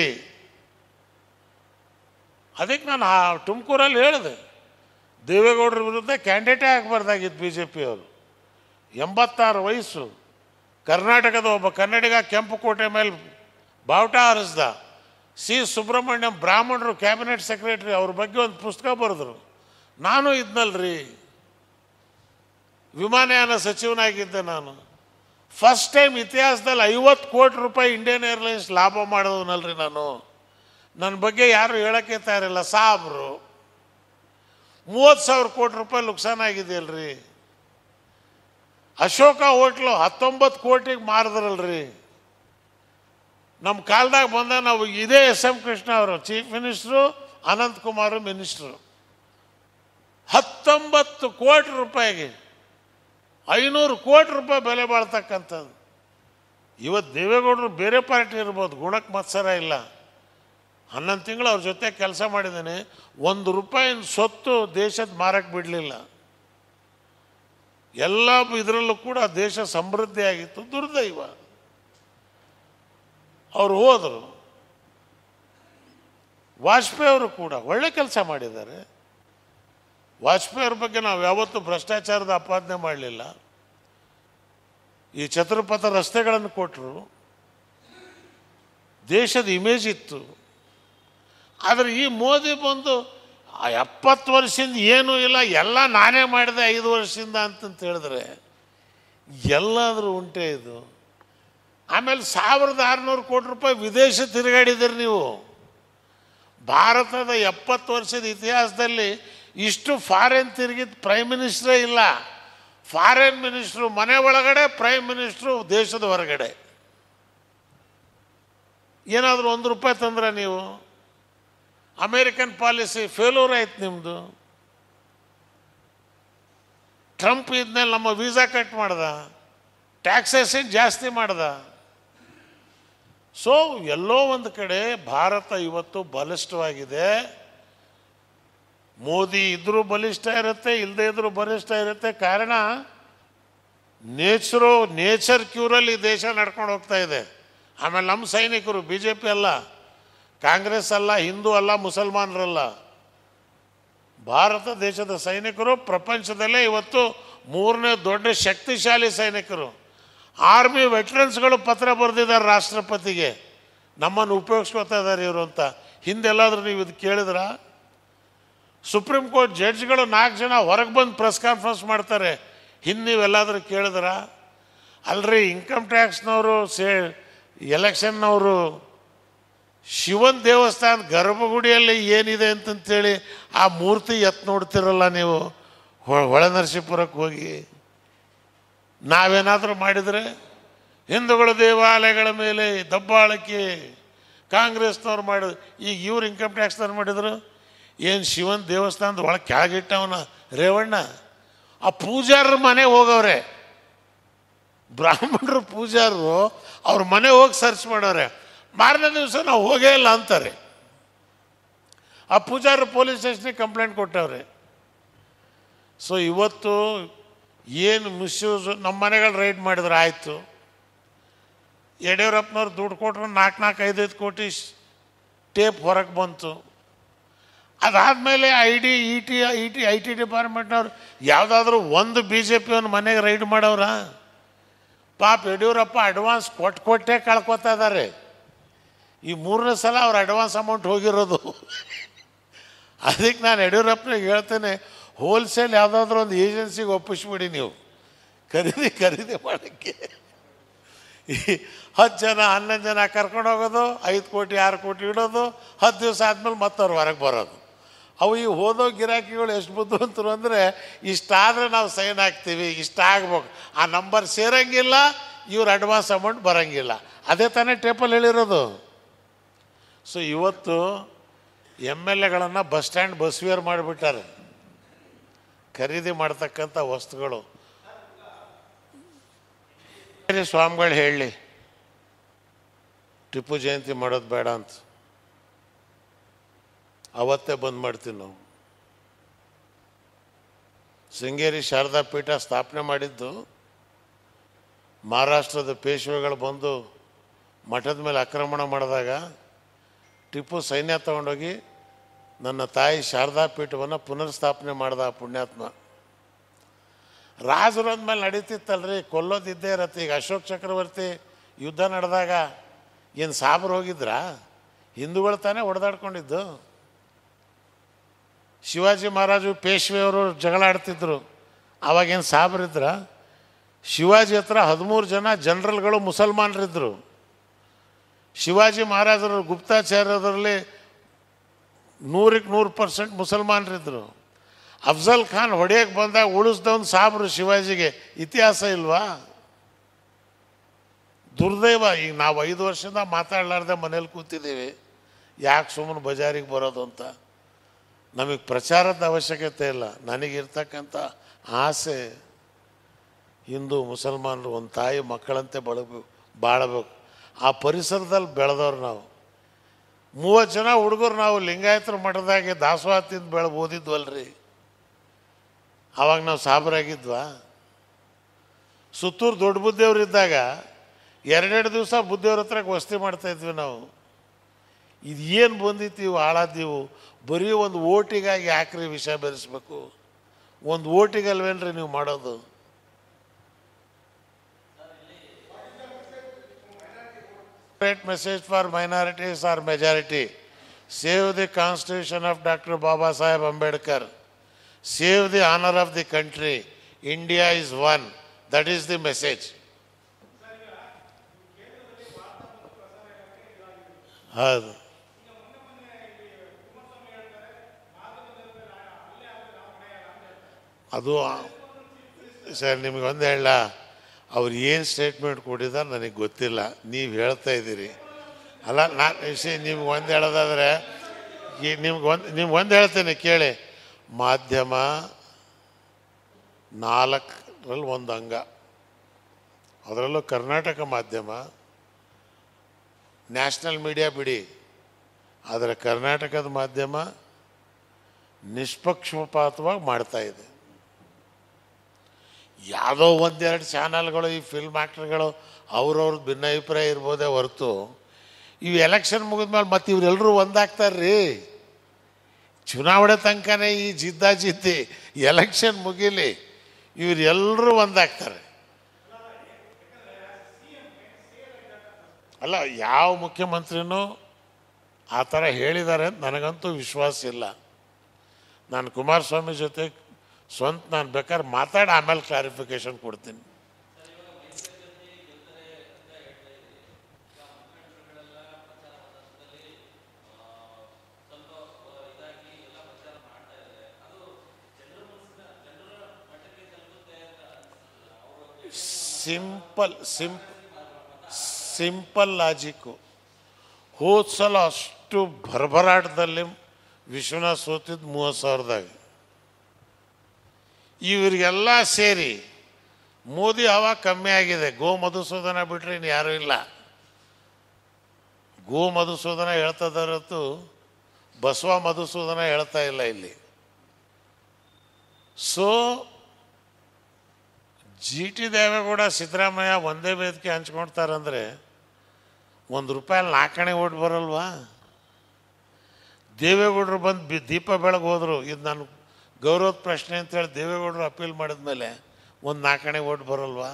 ಅದಕ್ಕೆ ನಾನು ಆ ತುಮಕೂರಲ್ಲಿ ಹೇಳಿದೆ ದೇವೇಗೌಡರ ವಿರುದ್ಧ ಕ್ಯಾಂಡಿಡೇಟೇ ಆಗಬಾರ್ದಾಗಿತ್ತು ಬಿ ಜೆ ಪಿಯವರು ಎಂಬತ್ತಾರು ವಯಸ್ಸು ಕರ್ನಾಟಕದ ಒಬ್ಬ ಕನ್ನಡಿಗ ಕೆಂಪು ಕೋಟೆ ಮೇಲೆ ಬಾವುಟ ಹಾರಿಸ್ದ ಸಿ ಸುಬ್ರಹ್ಮಣ್ಯಂ ಬ್ರಾಹ್ಮಣರು ಕ್ಯಾಬಿನೆಟ್ ಸೆಕ್ರೆಟರಿ ಅವ್ರ ಬಗ್ಗೆ ಒಂದು ಪುಸ್ತಕ ಬರೆದ್ರು ನಾನು ಇದ್ನಲ್ರಿ ವಿಮಾನಯಾನ ಸಚಿವನಾಗಿದ್ದೆ ನಾನು ಫಸ್ಟ್ ಟೈಮ್ ಇತಿಹಾಸದಲ್ಲಿ ಐವತ್ತು ಕೋಟಿ ರೂಪಾಯಿ ಇಂಡಿಯನ್ ಏರ್ಲೈನ್ಸ್ ಲಾಭ ಮಾಡೋದನಲ್ರಿ ನಾನು ನನ್ನ ಬಗ್ಗೆ ಯಾರು ಹೇಳಕ್ಕೆ ತಯಾರಿಲ್ಲ ಸಾಬ್ರು ಮೂವತ್ತು ಸಾವಿರ ಕೋಟಿ ರೂಪಾಯಿ ನುಕ್ಸಾನ್ ಆಗಿದೆಯಲ್ರಿ ಅಶೋಕ ಹೋಟ್ಲು ಹತ್ತೊಂಬತ್ತು ಕೋಟಿಗೆ ಮಾರಿದ್ರಲ್ರಿ ನಮ್ಮ ಕಾಲದಾಗ ಬಂದ ನಾವು ಇದೇ ಎಸ್ ಎಂ ಕೃಷ್ಣ ಅವರು chief minister Ananth Kumar minister ಹತ್ತೊಂಬತ್ತು ಕೋಟಿ ರೂಪಾಯಿಗೆ ಐನೂರು ಕೋಟಿ ರೂಪಾಯಿ ಬೆಲೆ ಬಾಳ್ತಕ್ಕಂಥದ್ದು ಇವತ್ತು ದೇವೇಗೌಡರು ಬೇರೆ ಪಾರ್ಟಿ ಇರ್ಬೋದು ಗುಣಕ್ಕೆ ಮತ್ಸರ ಇಲ್ಲ ಹನ್ನೊಂದು ತಿಂಗಳು ಅವ್ರ ಜೊತೆ ಕೆಲಸ ಮಾಡಿದ್ದೇನೆ ಒಂದು ರೂಪಾಯಿನ ಸೊತ್ತು ದೇಶದ ಮಾರಕ್ಕೆ ಬಿಡಲಿಲ್ಲ ಎಲ್ಲ ಇದರಲ್ಲೂ ಕೂಡ ದೇಶ ಸಮೃದ್ಧಿ ಆಗಿತ್ತು ದುರ್ದೈವ ಅವರು ಹೋದರು ವಾಜಪೇಯಿ ಅವರು ಕೂಡ ಒಳ್ಳೆ ಕೆಲಸ ಮಾಡಿದ್ದಾರೆ ವಾಜಪೇಯಿ ಅವ್ರ ಬಗ್ಗೆ ನಾವು ಯಾವತ್ತೂ ಭ್ರಷ್ಟಾಚಾರದ ಅಪಾದನೆ ಮಾಡಲಿಲ್ಲ ಈ ಚತುರ್ಪಥ ರಸ್ತೆಗಳನ್ನು ಕೊಟ್ಟರು ದೇಶದ ಇಮೇಜ್ ಇತ್ತು ಆದರೆ ಈ ಮೋದಿ ಬಂದು ಆ ಎಪ್ಪತ್ತು ವರ್ಷದಿಂದ ಏನೂ ಇಲ್ಲ ಎಲ್ಲ ನಾನೇ ಮಾಡಿದೆ ಐದು ವರ್ಷದಿಂದ ಅಂತಂತ ಹೇಳಿದ್ರೆ ಎಲ್ಲಾದರೂ ಉಂಟೆ ಇದು ಆಮೇಲೆ ಸಾವಿರದ ಆರುನೂರು ಕೋಟಿ ರೂಪಾಯಿ ವಿದೇಶ ತಿರುಗಾಡಿದಿರಿ ನೀವು ಭಾರತದ ಎಪ್ಪತ್ತು ವರ್ಷದ ಇತಿಹಾಸದಲ್ಲಿ ಇಷ್ಟು ಫಾರಿನ್ ತಿರುಗಿದ ಪ್ರೈಮ್ ಮಿನಿಸ್ಟ್ರೇ ಇಲ್ಲ ಫಾರಿನ್ ಮಿನಿಸ್ಟ್ರು ಮನೆ ಒಳಗಡೆ ಪ್ರೈಮ್ ಮಿನಿಸ್ಟ್ರು ದೇಶದ ಹೊರಗಡೆ ಏನಾದರೂ ಒಂದು ರೂಪಾಯಿ ತಂದ್ರೆ ನೀವು ಅಮೇರಿಕನ್ ಪಾಲಿಸಿ ಫೇಲ್ಯೂರ್ ಆಯ್ತು ನಿಮ್ಮದು ಟ್ರಂಪ್ ಇದ್ಮೇಲೆ ನಮ್ಮ ವೀಸಾ ಕಟ್ ಮಾಡ್ದ ಟ್ಯಾಕ್ಸೇಷನ್ ಜಾಸ್ತಿ ಮಾಡ್ದ ಸೊ ಎಲ್ಲೋ ಒಂದು ಕಡೆ ಭಾರತ ಇವತ್ತು ಬಲಿಷ್ಠವಾಗಿದೆ ಮೋದಿ ಇದ್ರೂ ಬಲಿಷ್ಠ ಇರುತ್ತೆ ಇಲ್ಲದೆ ಇದ್ರೂ ಬಲಿಷ್ಠ ಇರುತ್ತೆ ಕಾರಣ ನೇಚರು ನೇಚರ್ ಕ್ಯೂರಲ್ಲಿ ಈ ದೇಶ ನಡ್ಕೊಂಡು ಹೋಗ್ತಾ ಇದೆ ಆಮೇಲೆ ನಮ್ಮ ಸೈನಿಕರು ಬಿ ಜೆ ಪಿ ಅಲ್ಲ ಕಾಂಗ್ರೆಸ್ ಅಲ್ಲ ಹಿಂದೂ ಅಲ್ಲ ಮುಸಲ್ಮಾನರಲ್ಲ ಭಾರತ ದೇಶದ ಸೈನಿಕರು ಪ್ರಪಂಚದಲ್ಲೇ ಇವತ್ತು ಮೂರನೇ ದೊಡ್ಡ ಶಕ್ತಿಶಾಲಿ ಸೈನಿಕರು ಆರ್ಮಿ ವೆಟ್ರನ್ಸ್ಗಳು ಪತ್ರ ಬರೆದಿದ್ದಾರೆ ರಾಷ್ಟ್ರಪತಿಗೆ ನಮ್ಮನ್ನು ಉಪಯೋಗಿಸ್ಕೊತಾ ಇದ್ದಾರೆ ಇವರು ಅಂತ ಹಿಂದೆಲ್ಲಾದರೂ ನೀವು ಇದು ಕೇಳಿದ್ರ ಸುಪ್ರೀಂ ಕೋರ್ಟ್ ಜಡ್ಜ್ಗಳು ನಾಲ್ಕು ಜನ ಹೊರಗೆ ಬಂದು ಪ್ರೆಸ್ ಕಾನ್ಫರೆನ್ಸ್ ಮಾಡ್ತಾರೆ ಹಿಂದೆ ನೀವೆಲ್ಲಾದರೂ ಕೇಳಿದ್ರ ಅಲ್ರಿ ಇನ್ಕಮ್ ಟ್ಯಾಕ್ಸ್ನವರು ಸೇ ಎಲೆಕ್ಷನ್ನವರು ಶಿವನ್ ದೇವಸ್ಥಾನ ಗರ್ಭಗುಡಿಯಲ್ಲಿ ಏನಿದೆ ಅಂತಂತೇಳಿ ಆ ಮೂರ್ತಿ ಎತ್ ನೋಡ್ತಿರಲ್ಲ ನೀವು ಹೊ- ಹೊಳೆ ನರಸೀಪುರಕ್ಕೆ ಹೋಗಿ ನಾವೇನಾದರೂ ಮಾಡಿದರೆ ಹಿಂದೂಗಳ ದೇವಾಲಯಗಳ ಮೇಲೆ ದಬ್ಬಾಳಿಕೆ ಕಾಂಗ್ರೆಸ್ನವ್ರು ಮಾಡಿದ್ರು ಈಗ ಇವ್ರು ಇನ್ಕಮ್ ಟ್ಯಾಕ್ಸ್ನವ್ರು ಮಾಡಿದ್ರು ಏನು ಶಿವನ್ ದೇವಸ್ಥಾನದ ಒಳಗೆ ಕೆಳಗಿಟ್ಟವನ ರೇವಣ್ಣ ಆ ಪೂಜಾರರ ಮನೆ ಹೋಗವ್ರೆ ಬ್ರಾಹ್ಮಣರು ಪೂಜಾರರು ಅವ್ರ ಮನೆ ಹೋಗಿ ಸರ್ಚ್ ಮಾಡವ್ರೆ ಮಾರನೇ ದಿವಸ ನಾವು ಹೋಗೇ ಇಲ್ಲ ಅಂತಾರೆ ಆ ಪೂಜಾರರು ಪೊಲೀಸ್ ಸ್ಟೇಷನಿಗೆ ಕಂಪ್ಲೇಂಟ್ ಕೊಟ್ಟವ್ರೆ ಸೊ ಇವತ್ತು ಏನು ಮಿಸ್ಯೂಸ್ ನಮ್ಮ ಮನೆಗಳು ರೈಡ್ ಮಾಡಿದ್ರೆ ಆಯಿತು ಯಡಿಯೂರಪ್ಪನವ್ರು ದುಡ್ಡು ಕೊಟ್ಟರು ನಾಲ್ಕು ನಾಲ್ಕು ಐದೈದು ಕೋಟಿ ಟೇಪ್ ಹೊರಗೆ ಬಂತು ಅದಾದಮೇಲೆ I D E T E T I T ಡಿಪಾರ್ಟ್ಮೆಂಟ್ನವ್ರು ಯಾವುದಾದ್ರೂ ಒಂದು ಬಿ ಜೆ ಪಿಯವನ್ನ ಮನೆಗೆ ರೈಡ್ ಮಾಡವ್ರ ಪಾಪ ಯಡಿಯೂರಪ್ಪ ಅಡ್ವಾನ್ಸ್ ಕೊಟ್ಟು ಕೊಟ್ಟೇ ಕಳ್ಕೊತಾ ಇದ್ದಾರೆ ಈ ಮೂರನೇ ಸಲ ಅವ್ರ ಅಡ್ವಾನ್ಸ್ ಅಮೌಂಟ್ ಹೋಗಿರೋದು ಅದಕ್ಕೆ ನಾನು ಯಡಿಯೂರಪ್ಪನಿಗೆ ಹೇಳ್ತೇನೆ ಹೋಲ್ಸೇಲ್ ಯಾವುದಾದ್ರೂ ಒಂದು ಏಜೆನ್ಸಿಗೆ ಒಪ್ಪಿಸ್ಬಿಡಿ ನೀವು ಖರೀದಿ ಖರೀದಿ ಮಾಡೋಕ್ಕೆ ಈ ಹತ್ತು ಜನ ಹನ್ನೊಂದು ಜನ ಕರ್ಕೊಂಡು ಹೋಗೋದು ಐದು ಕೋಟಿ ಆರು ಕೋಟಿ ಇಡೋದು ಹತ್ತು ದಿವಸ ಆದಮೇಲೆ ಮತ್ತವ್ರು ಹೊರಗೆ ಬರೋದು ಅವು ಈ ಹೋದೋ ಗಿರಾಕಿಗಳು ಎಷ್ಟು ಬುದ್ಧಿವಂತರು ಅಂದರೆ ಇಷ್ಟಾದರೆ ನಾವು ಸೈನ್ ಹಾಕ್ತೀವಿ ಇಷ್ಟ ಆಗ್ಬೇಕು ಆ ನಂಬರ್ ಸೇರಂಗಿಲ್ಲ ಇವ್ರ ಅಡ್ವಾನ್ಸ್ ಅಮೌಂಟ್ ಬರೋಂಗಿಲ್ಲ ಅದೇ ತಾನೇ ಟೇಪಲ್ಲಿ ಹೇಳಿರೋದು ಸೊ ಇವತ್ತು ಎಮ್ ಎಲ್ ಎಗಳನ್ನು ಬಸ್ ಸ್ಟ್ಯಾಂಡ್ ಬಸ್ವಿಯರ್ ಮಾಡಿಬಿಟ್ಟಾರೆ ಖರೀದಿ ಮಾಡ್ತಕ್ಕಂಥ ವಸ್ತುಗಳು ಬೇರೆ ಸ್ವಾಮಿಗಳು ಹೇಳಲಿ ಟಿಪ್ಪು ಜಯಂತಿ ಮಾಡೋದು ಬೇಡ ಅಂತ ಅವತ್ತೇ ಬಂದ್ ಮಾಡ್ತೀವಿ ನಾವು ಶೃಂಗೇರಿ ಶಾರದಾ ಪೀಠ ಸ್ಥಾಪನೆ ಮಾಡಿದ್ದು ಮಹಾರಾಷ್ಟ್ರದ ಪೇಶ್ವೆಗಳು ಬಂದು ಮಠದ ಮೇಲೆ ಆಕ್ರಮಣ ಮಾಡಿದಾಗ ಟಿಪ್ಪು ಸೈನ್ಯ ತಗೊಂಡೋಗಿ ನನ್ನ ತಾಯಿ ಶಾರದಾ ಪೀಠವನ್ನು ಪುನರ್ಸ್ಥಾಪನೆ ಮಾಡ್ದ ಆ ಪುಣ್ಯಾತ್ಮ ರಾಜರು ಅಂದಮೇಲೆ ನಡೀತಿತ್ತಲ್ರಿ ಕೊಲ್ಲೋದಿದ್ದೇ ಇರತ್ತೆ ಈಗ ಅಶೋಕ್ ಚಕ್ರವರ್ತಿ ಯುದ್ಧ ನಡೆದಾಗ ಏನು ಸಾಬ್ರು ಹೋಗಿದ್ರಾ ಹಿಂದೂಗಳು ತಾನೇ ಹೊಡೆದಾಡ್ಕೊಂಡಿದ್ದು ಶಿವಾಜಿ ಮಹಾರಾಜು ಪೇಶ್ವೆಯವರು ಜಗಳ ಆಡ್ತಿದ್ರು ಅವಾಗೇನು ಸಾಬ್ರಿದ್ರ ಶಿವಾಜಿ ಹತ್ರ ಹದಿಮೂರು ಜನ ಜನರಲ್ಗಳು ಮುಸಲ್ಮಾನರಿದ್ದರು ಶಿವಾಜಿ ಮಹಾರಾಜರು ಗುಪ್ತಾಚಾರ್ಯರಲ್ಲಿ ನೂರಕ್ಕೆ ನೂರು ಪರ್ಸೆಂಟ್ ಮುಸಲ್ಮಾನರಿದ್ದರು ಅಫ್ಜಲ್ ಖಾನ್ ಹೊಡೆಯಕ್ಕೆ ಬಂದಾಗ ಉಳಿಸ್ದವನು ಸಾಬ್ರು ಶಿವಾಜಿಗೆ ಇತಿಹಾಸ ಇಲ್ವಾ ದುರ್ದೈವ ಈಗ ನಾವು ಐದು ವರ್ಷದಿಂದ ಮಾತಾಡಲಾರ್ದೆ ಮನೇಲಿ ಕೂತಿದ್ದೀವಿ ಯಾಕೆ ಸುಮ್ಮನೆ ಬಜಾರಿಗೆ ಬರೋದು ಅಂತ ನಮಗೆ ಪ್ರಚಾರದ ಅವಶ್ಯಕತೆ ಇಲ್ಲ ನನಗಿರ್ತಕ್ಕಂಥ ಆಸೆ ಹಿಂದೂ ಮುಸಲ್ಮಾನರು ಒಂದು ತಾಯಿ ಮಕ್ಕಳಂತೆ ಬಳಬೇಕು ಬಾಳಬೇಕು ಆ ಪರಿಸರದಲ್ಲಿ ಬೆಳೆದವ್ರು ನಾವು ಮೂವತ್ತು ಜನ ಹುಡುಗರು ನಾವು ಲಿಂಗಾಯತರ ಮಠದಾಗೆ ದಾಸೋಹ ತಿಂದು ಬೆಳೆ ಓದಿದ್ವಲ್ರಿ ಅವಾಗ ನಾವು ಸಾಬರಾಗಿದ್ವಾ ಸುತ್ತೂರು ದೊಡ್ಡ ಬುದ್ಧಿಯವ್ರು ಇದ್ದಾಗ ಎರಡೆರಡು ದಿವಸ ಬುದ್ಧಿಯವ್ರ ಹತ್ರ ವಸ್ತಿ ಮಾಡ್ತಾ ಇದ್ವಿ ನಾವು ಇದು ಏನು ಬಂದಿತ್ತೀವಿ ಹಾಳಾದ್ದೀವು ಬರೀ ಒಂದು ಓಟಿಗಾಗಿ ಯಾಕ್ರಿ ವಿಷ ಬೆರೆಸ್ಬೇಕು ಒಂದು ಓಟಿಗಲ್ವೇನ್ರಿ ನೀವು ಮಾಡೋದು Great message for minorities or majority. Save the constitution of Dr. Baba Sahib Ambedkar. Save the honor of the country. India is one. That is the message. ಹೌದು ಅದು ಸರ್ ನಿಮಗೆ ಒಂದು ಹೇಳ ಅವ್ರು ಏನು ಸ್ಟೇಟ್ಮೆಂಟ್ ಕೊಟ್ಟಿದ್ದಾರೆ ನನಗೆ ಗೊತ್ತಿಲ್ಲ ನೀವು ಹೇಳ್ತಾ ಇದ್ದೀರಿ ಅಲ್ಲ ನಾನು ವಿಷಯ ನಿಮ್ಗೆ ಒಂದು ಹೇಳೋದಾದ್ರೆ ಈ ನಿಮ್ಗೆ ಒಂದು ನಿಮ್ಗೆ ಒಂದು ಹೇಳ್ತೇನೆ ಕೇಳಿ ಮಾಧ್ಯಮ ನಾಲ್ಕರಲ್ಲಿ ಒಂದು ಅಂಗ ಅದರಲ್ಲೂ ಕರ್ನಾಟಕ ಮಾಧ್ಯಮ ನ್ಯಾಷನಲ್ ಮೀಡಿಯಾ ಬಿಡಿ ಆದರೆ ಕರ್ನಾಟಕದ ಮಾಧ್ಯಮ ನಿಷ್ಪಕ್ಷಪಾತವಾಗಿ ಮಾಡ್ತಾ ಇದೆ ಯಾವುದೋ ಒಂದೆರಡು ಚಾನಲ್ಗಳು ಈ ಫಿಲ್ಮ್ ಆ್ಯಕ್ಟರ್ಗಳು ಅವ್ರವ್ರದ್ದು ಭಿನ್ನಾಭಿಪ್ರಾಯ ಇರ್ಬೋದೇ ಹೊರತು ಇವು ಎಲೆಕ್ಷನ್ ಮುಗಿದ್ಮೇಲೆ ಮತ್ತೆ ಇವರೆಲ್ಲರೂ ಒಂದಾಗ್ತಾರ್ರಿ ಚುನಾವಣೆ ತನಕನೇ ಈ ಜಿದ್ದಾಜಿದ್ದಿ ಎಲೆಕ್ಷನ್ ಮುಗೀಲಿ ಇವರೆಲ್ಲರೂ ಒಂದಾಗ್ತಾರೆ ಅಲ್ಲ ಯಾವ ಮುಖ್ಯಮಂತ್ರಿನೂ ಆ ಥರ ಹೇಳಿದ್ದಾರೆ ಅಂತ ನನಗಂತೂ ವಿಶ್ವಾಸ ಇಲ್ಲ ನಾನು ಕುಮಾರಸ್ವಾಮಿ ಜೊತೆ ಸ್ವಂತ ನಾನು ಬೇಕಾದ್ರೆ ಮಾತಾಡಿ ಆಮೇಲೆ ಕ್ಲಾರಿಫಿಕೇಶನ್ ಕೊಡ್ತೀನಿ ಸಿಂಪಲ್ ಸಿಂಪ್ ಸಿಂಪಲ್ ಲಾಜಿಕ್ಕು ಹೋದ ಸಲ ಅಷ್ಟು ಭರಭರಾಟದಲ್ಲಿ ವಿಶ್ವನಾಥ್ ಸೋತಿದ್ದು ಮೂವತ್ತು ಸಾವಿರದಾಗ ಇವರಿಗೆಲ್ಲ ಸೇರಿ ಮೋದಿ ಹವಾ ಕಮ್ಮಿ ಆಗಿದೆ ಗೋ ಮಧುಸೂದನ ಬಿಟ್ರೆ ಇನ್ನು ಯಾರೂ ಇಲ್ಲ ಗೋ ಮಧುಸೂದನ ಹೇಳ್ತದ ಹೊರತು ಬಸವ ಮಧುಸೂದನ ಹೇಳ್ತಾ ಇಲ್ಲ ಇಲ್ಲಿ so G T Deve Gowda Siddaramaiah ಒಂದೇ ವೇದಿಕೆ ಹಂಚ್ಕೊಳ್ತಾರಂದ್ರೆ ಒಂದು ರೂಪಾಯಲ್ಲಿ ನಾಲ್ಕಣೆ ಓಟ್ ಬರಲ್ವಾ ದೇವೇಗೌಡರು ಬಂದು ಬಿ ದೀಪ ಬೆಳಗ್ಗೆ ಹೋದ್ರು ಇದು ನಾನು ಗೌರವದ ಪ್ರಶ್ನೆ ಅಂತೇಳಿ ದೇವೇಗೌಡರು ಅಪೀಲ್ ಮಾಡಿದ್ಮೇಲೆ ಒಂದು ನಾಲ್ಕಣೆ ಓಟ್ ಬರಲ್ವಾ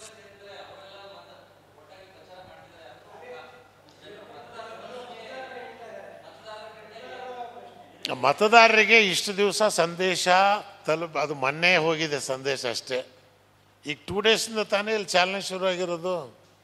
ಮತದಾರರಿಗೆ ಇಷ್ಟು ದಿವಸ ಸಂದೇಶ ತಲುಪ ಅದು ಮೊನ್ನೆ ಹೋಗಿದೆ ಸಂದೇಶ ಅಷ್ಟೇ ಈಗ ಟೂ ಡೇಸಿಂದ ತಾನೇ ಇಲ್ಲಿ ಚಾಲನೆ ಶುರು ಆಗಿರೋದು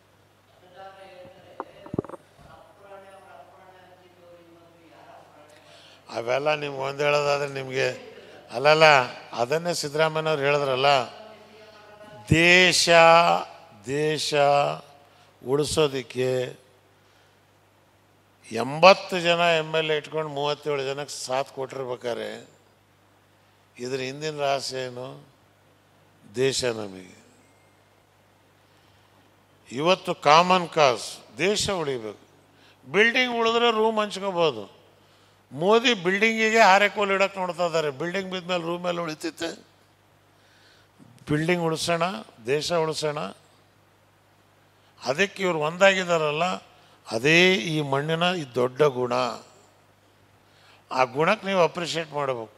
ಅವೆಲ್ಲ ನಿಮ್ಗೆ ಒಂದು ಹೇಳೋದಾದ್ರೆ ನಿಮಗೆ ಅಲ್ಲಲ್ಲ ಅದನ್ನೇ ಸಿದ್ದರಾಮಯ್ಯನವ್ರು ಹೇಳಿದ್ರಲ್ಲ ದೇಶ ದೇಶ ಉಳಿಸೋದಕ್ಕೆ ಎಂಬತ್ತು ಜನ ಎಮ್ ಎಲ್ ಎ ಇಟ್ಕೊಂಡು ಮೂವತ್ತೇಳು ಜನಕ್ಕೆ ಸಾಥ್ ಕೊಟ್ಟಿರ್ಬೇಕಾರೆ ಇದ್ರ ಹಿಂದಿನ ರಹಸ್ಯ ಏನು ದೇಶ ನಮಗೆ ಇವತ್ತು ಕಾಮನ್ ಕಾಸ್ ದೇಶ ಉಳಿಬೇಕು ಬಿಲ್ಡಿಂಗ್ ಉಳಿದ್ರೆ ರೂಮ್ ಹಂಚ್ಕೋಬೋದು ಮೋದಿ ಬಿಲ್ಡಿಂಗಿಗೆ ಆರೆಕೋಲ್ ಇಡಕ್ಕೆ ನೋಡ್ತಾ ಇದ್ದಾರೆ ಬಿಲ್ಡಿಂಗ್ ಬಿದ್ಮೇಲೆ ರೂಮ್ ಮೇಲೆ ಉಳಿತೈತೆ ಬಿಲ್ಡಿಂಗ್ ಉಳಿಸೋಣ ದೇಶ ಉಳಿಸೋಣ ಅದಕ್ಕೆ ಇವ್ರು ಒಂದಾಗಿದ್ದಾರಲ್ಲ ಅದೇ ಈ ಮಣ್ಣಿನ ಈ ದೊಡ್ಡ ಗುಣ ಆ ಗುಣಕ್ಕೆ ನೀವು ಅಪ್ರಿಷಿಯೇಟ್ ಮಾಡಬೇಕು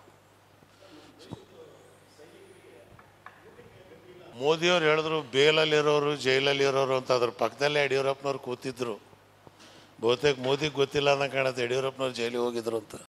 ಮೋದಿಯವ್ರು ಹೇಳಿದ್ರು ಬೇಲಲ್ಲಿರೋರು ಜೈಲಲ್ಲಿರೋರು ಅಂತ ಅದ್ರ ಪಕ್ಕದಲ್ಲೇ ಯಡಿಯೂರಪ್ಪನವ್ರು ಕೂತಿದ್ರು ಬಹುತೇಕ ಮೋದಿಗೆ ಗೊತ್ತಿಲ್ಲ ಅನ್ನೋ ಕಾಣತ್ತೆ ಯಡಿಯೂರಪ್ಪನವ್ರು ಜೈಲಿಗೆ ಹೋಗಿದ್ರು ಅಂತ